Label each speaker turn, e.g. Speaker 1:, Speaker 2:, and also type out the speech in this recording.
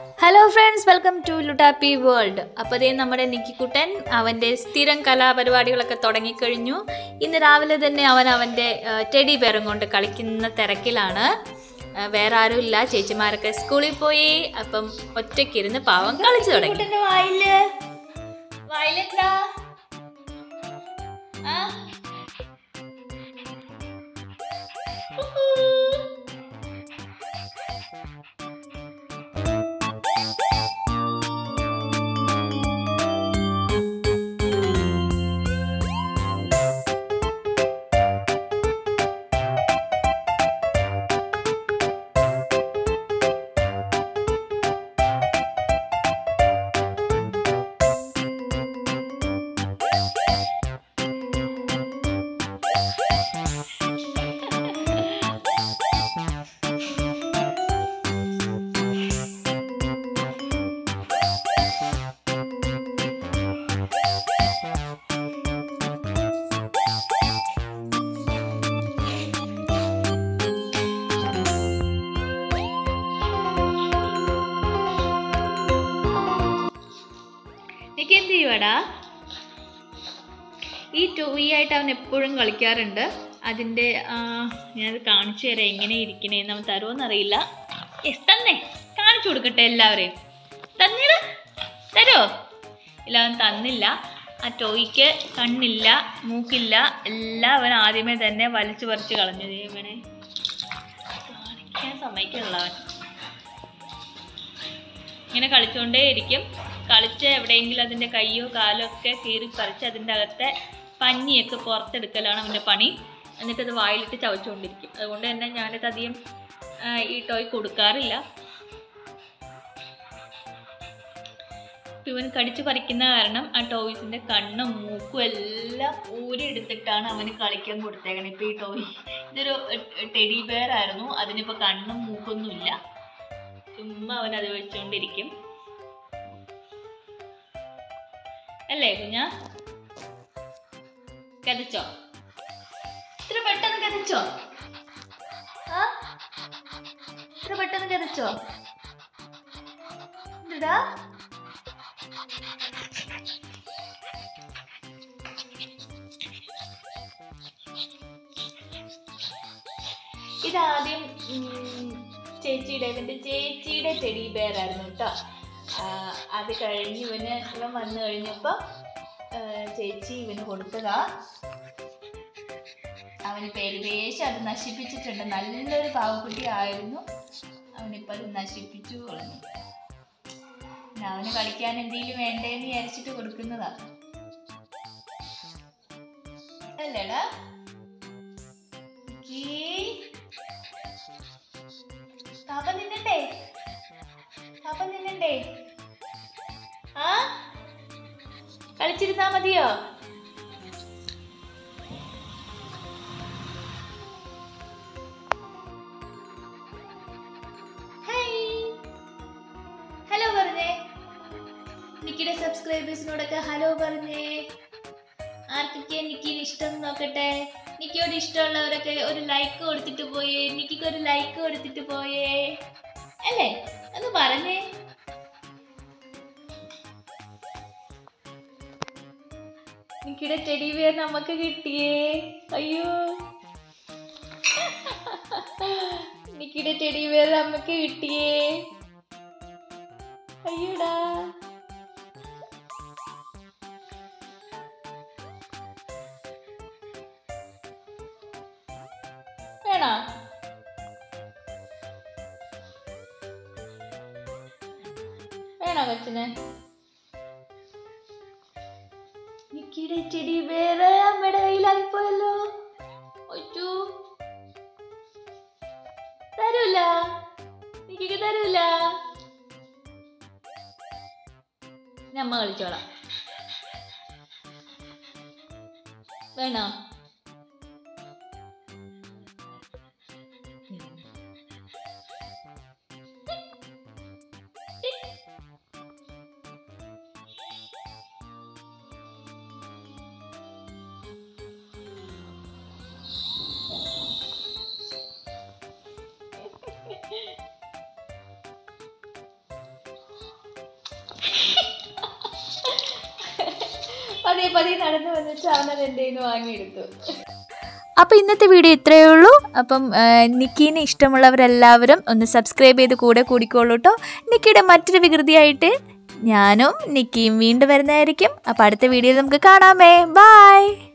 Speaker 1: hello friends welcome to Luttappi world അപ്പോൾ അതേ നമ്മുടെ നിക്കിക്കുട്ടൻ അവൻ്റെ സ്ഥിരം കലാപരിപാടികളൊക്കെ തുടങ്ങിക്കഴിഞ്ഞു ഇന്ന് രാവിലെ തന്നെ അവൻ അവൻ്റെ ടെഡി ബെയറും കൊണ്ട് കളിക്കുന്ന തിരക്കിലാണ് ആ, വേറെ ആരും ഇല്ല ചേച്ചിമാരൊക്കെ സ്കൂളിൽ പോയി അപ്പം ഒറ്റയ്ക്കിരുന്ന് പാവം കളിച്ചു തുടങ്ങി വായില് വായിലെന്താ ആ നിക്ക് എന്ത് ചെയ്യുവാടാ ഈ ടോയി ആയിട്ട് അവൻ എപ്പോഴും കളിക്കാറുണ്ട് അതിൻ്റെ ഞാനത് കാണിച്ചു തരാം എങ്ങനെ ഇരിക്കണേന്ന് അവൻ തരുമോന്നറിയില്ല യെസ് തന്നെ കാണിച്ചു കൊടുക്കട്ടെ എല്ലാവരെയും തന്നിട തരോ ഇല്ല അവൻ തന്നില്ല ആ ടോയ്ക്ക് കണ്ണില്ല മൂക്കില്ല എല്ലാം അവൻ ആദ്യമേ തന്നെ വലിച്ചു പറിച്ച് കളഞ്ഞു ദൈവനെ കാണിക്കാൻ സമ്മതിക്കുള്ള അവൻ ഇങ്ങനെ കളിച്ചുകൊണ്ടേ ഇരിക്കും കളിച്ച് എവിടെയെങ്കിലും അതിൻ്റെ കയ്യോ കാലോ ഒക്കെ കീറി പറിച്ച് അതിൻ്റെ അകത്തെ പഞ്ഞിയൊക്കെ പുറത്തെടുക്കലാണ് അവൻ്റെ പണി എന്നിട്ട് അത് വായിലിട്ട് ചവച്ചുകൊണ്ടിരിക്കും അതുകൊണ്ട് തന്നെ ഞാനിത് അധികം ആ, ഈ ടോയ് കൊടുക്കാറില്ല ഇവൻ കടിച്ചു പറിക്കുന്ന കാരണം ആ ടോയ്സിൻ്റെ കണ്ണും മൂക്കും എല്ലാം ഊരിയെടുത്തിട്ടാണ് അവന് കളിക്കാൻ കൊടുത്തേക്കണത് ഇപ്പോൾ ഈ ടോയ് ഇതൊരു ടെഡി ബെയർ ആയിരുന്നു അതിനിപ്പോൾ കണ്ണും മൂക്കൊന്നും ഇല്ല ചുമ്മാ അവൻ അത് വെച്ചുകൊണ്ടിരിക്കും അല്ലേ കുഞ്ഞ കതച്ചോ ഇത്ര പെട്ടെന്ന് കതച്ചോ ആ ഇത്ര പെട്ടെന്ന് കതച്ചോ എന്താ ഇതാദ്യം ഉം, ചേച്ചിയുടെ ഇവൻ്റെ ചേച്ചിയുടെ ടെഡി ബെയർ ആയിരുന്നു കേട്ടോ ആ, അത് കഴിഞ്ഞ് ഇവന് ഇവൻ വന്നു കഴിഞ്ഞപ്പോൾ ചേച്ചി ഇവന് കൊടുത്തതാ അവന് പേരുപേശ് അത് നശിപ്പിച്ചിട്ടുണ്ട് നല്ലൊരു പാവക്കുട്ടി ആയിരുന്നു അവനിപ്പോൾ അത് നശിപ്പിച്ചു കളഞ്ഞു പിന്നെ അവന് കളിക്കാൻ എന്തെങ്കിലും വേണ്ടേന്ന് വിചാരിച്ചിട്ട് കൊടുക്കുന്നതാ അല്ലേടാ ഓക്കേ പാപ്പ നിന്നണ്ടേ പാപ്പ നിന്നണ്ടേ ആ കളിച്ചിരുന്നാ മതിയോ ഹായ് ഹലോ പറഞ്ഞേ നിക്കിയുടെ സബ്സ്ക്രൈബേഴ്സിനോടൊക്കെ ഹലോ പറഞ്ഞേ ആർക്കൊക്കെ നിക്കിന് ഇഷ്ടം എന്ന് നോക്കട്ടെ നിക്കിയോട് ഇഷ്ടമുള്ളവരൊക്കെ ഒരു ലൈക്ക് കൊടുത്തിട്ട് പോയേ നിക്കിക്ക് ഒരു ലൈക്ക് കൊടുത്തിട്ട് പോയേ അല്ലേ ഒന്ന് പറഞ്ഞേ നിക്കിയുടെ ടെഡി ബിയർ നമുക്ക് കിട്ടിയേ അയ്യോ നിക്കിയുടെ ടെഡി ബിയർ നമുക്ക് കിട്ടിയേ അയ്യോടാ വേണോ വേണോ കൊച്ചിന് നിക്കിയുടെ ചെടി വേറെ അമ്മയുടെ കയ്യിലായി പോയല്ലോ ഒറ്റു തരൂല നിക്കിക്ക് തരൂല ഇനി അമ്മ കളിച്ചോളാം വേണോ പതിയെ പതിയെ നടന്നു വന്നിട്ട് അവനത് എൻ്റെ കയ്യിൽ നിന്ന് വാങ്ങിയെടുത്തു
Speaker 2: അപ്പോൾ ഇന്നത്തെ വീഡിയോ ഇത്രയേ ഉള്ളൂ അപ്പം ആ, നിക്കീനെ ഇഷ്ടമുള്ളവരെല്ലാവരും ഒന്ന് സബ്സ്ക്രൈബ് ചെയ്ത് കൂടെ കൂടിക്കോളൂ കേട്ടോ നിക്കിയുടെ മറ്റൊരു വികൃതിയായിട്ട് ഞാനും നിക്കിയും വീണ്ടും വരുന്നതായിരിക്കും അപ്പോൾ അടുത്ത വീഡിയോയിൽ നമുക്ക് കാണാമേ ബായ്